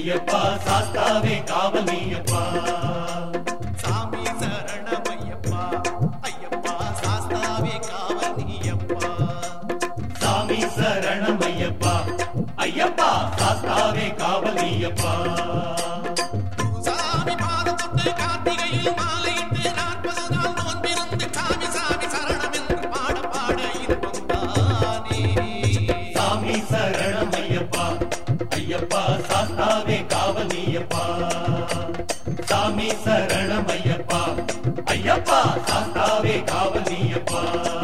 ஐயப்பா சாஸ்தாவே காவல் நீயப்பா சாமி சரணமையப்பா ஐயப்பா சாஸ்தாவே காவல் நீயப்பா சாமி சரணம் ஐயப்பா ஐயப்பா சாஸ்தாவே காவல் நீயப்பா சாமி பாதம் தொட்டு கார்த்திகையில் மாலையிட்டு நாற்பது நாள் நோன்பிருந்து சாமி சாமி சரணம் என்று பாட பாட இன்பம் தானே சாமி சரணம் ஐயப்பா ஐயப்பா சாஸ்தாவே காவல் நீயப்பா சாமி சரணம் ஐயப்பா ஐயப்பா சாஸ்தாவே காவல் நீயப்பா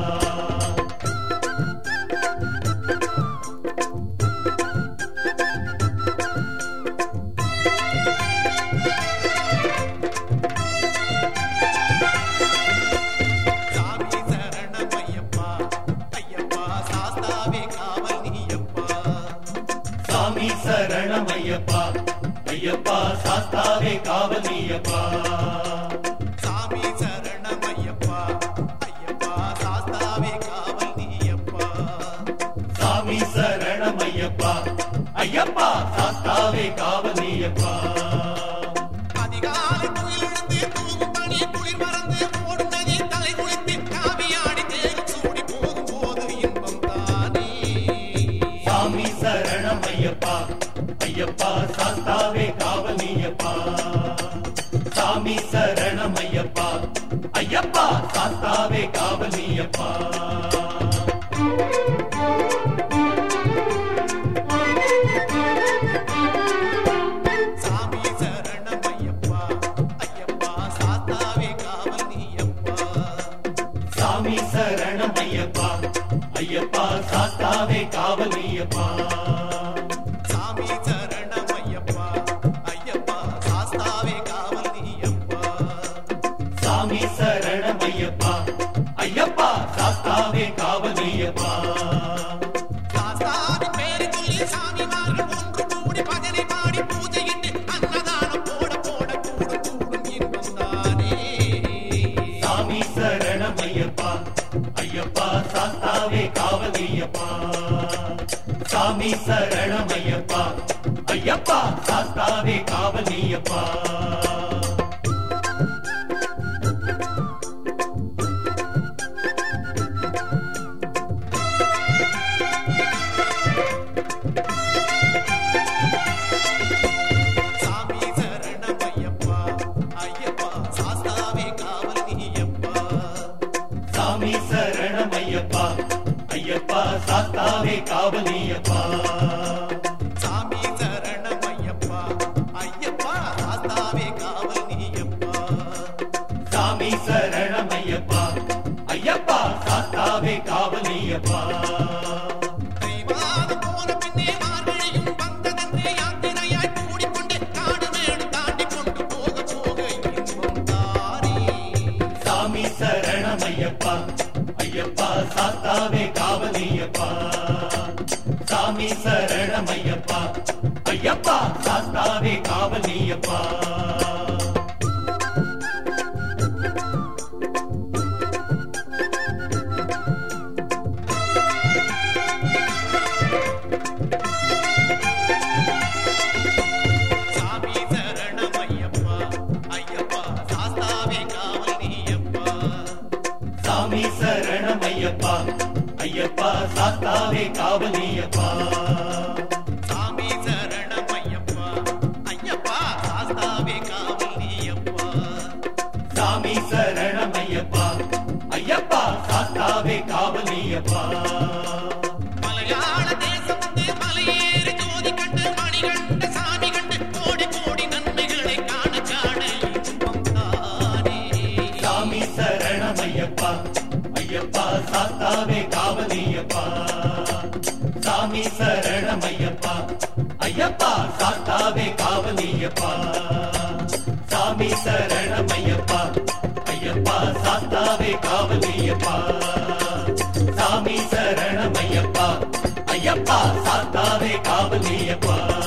சாமி சரணமையப்பா ஐயப்பா சாஸ்தாவே காவல் நீயப்பா சாமி சரணம் ஐயப்பா ஐயப்பா சாஸ்தாவே காவல் நீயப்பா சாமி சரணமையப்பா ஐயப்பா சாஸ்தாவே காவல் நீயப்பா சாமி சரணம் ஐயப்பா ஐயப்பா சாஸ்தாவே காவல் நீயப்பா அதிகாலை துயிலெழுந்து தூங்கும் பணி குளிர் மறந்து ஓடும் நதி தலை குளித்து காவியாடி தேரும் சூடி போகும் போது இன்பம் தானே சாமி சரணம் ஐயப்பா ஐயப்பா சாஸ்தாவே காவல் நீயப்பா சாமி சரணம் ஐயப்பா ஐயப்பா சாஸ்தாவே காவல் நீயப்பா சாமி சரணமையப்பா ஐயப்பா சாஸ்தாவே காவல் நீயப்பா சாமி சரணம் ஐயப்பா ஐயப்பா சாஸ்தாவே காவல் நீயப்பா சாமி சரணமையப்பா ஐயப்பா சாஸ்தாவே காவல் நீயப்பா சாமி சரணம் ஐயப்பா ஐயப்பா சாஸ்தாவே காவல் நீயப்பா சாஸ்தாவின் பேரை சொல்லி சாமிமார்கள் ஒன்று கூடி பஜனை பாடி பூஜையிட்டு அன்னதானம் போட போட கூடும் கூடும் இன்பம் தானே சாமி சரணம் ஐயப்பா ஐயப்பா சாஸ்தாவே காவல் நீயப்பா சாமி சரணம் ஐயப்பா ஐயப்பா சாஸ்தாவே காவல் நீயப்பா சாமி சரணமையப்பா ஐயப்பா சாஸ்தாவே காவல் நீயப்பா சாமி சரணம் ஐயப்பா ஐயப்பா சாஸ்தாவே காவல் நீயப்பா சாமி சரணமையப்பா ஐயப்பா சாஸ்தாவே காவல் நீயப்பா சாமி சரணம் ஐயப்பா ஐயப்பா சாஸ்தாவே காவல் நீயப்பா கைவாது போன பின்னே மார்கழியும் வந்ததென்றே யாத்திரையாய் கூடிக்கொண்டு காடு மேடு தாண்டி கொண்டு போக போக இன்பம் தானே சாமி சரணம் ஐயப்பா ஐயப்பா சாஸ்தாவே காவல் நீயப்பா சாமி சரணம் ஐயப்பா ஐயப்பா சாஸ்தாவே காவல் நீயப்பா சாமி சரணமையப்பா ஐயப்பா சாஸ்தாவே காவல் நீயப்பா சாமி சரணம் ஐயப்பா ஐயப்பா சாஸ்தாவே காவல் நீயப்பா சாமி சரணமையப்பா ஐயப்பா சாஸ்தாவே காவல் நீயப்பா சாமி சரணம் ஐயப்பா ஐயப்பா சாஸ்தாவே காவல் நீயப்பா மலையாள தேசம் வந்து மலையேறி ஜோதி கண்டு மணிகண்ட சாமி கண்டு கோடி கோடி நன்மைகளை காண காண இன்பம் தானே சாமி சரணம் ஐயப்பா ஐயப்பா சாஸ்தாவே காவல் நீயப்பா சாமி சரணம் ஐயப்பா ஐயப்பா சாஸ்தாவே காவல் நீயப்பா சாமி சரணம் ஐயப்பா ஐயப்பா சாஸ்தாவே காவல் நீயப்பா சாமி சரணம் ஐயப்பா ஐயப்பா சாஸ்தாவே காவல் நீயப்பா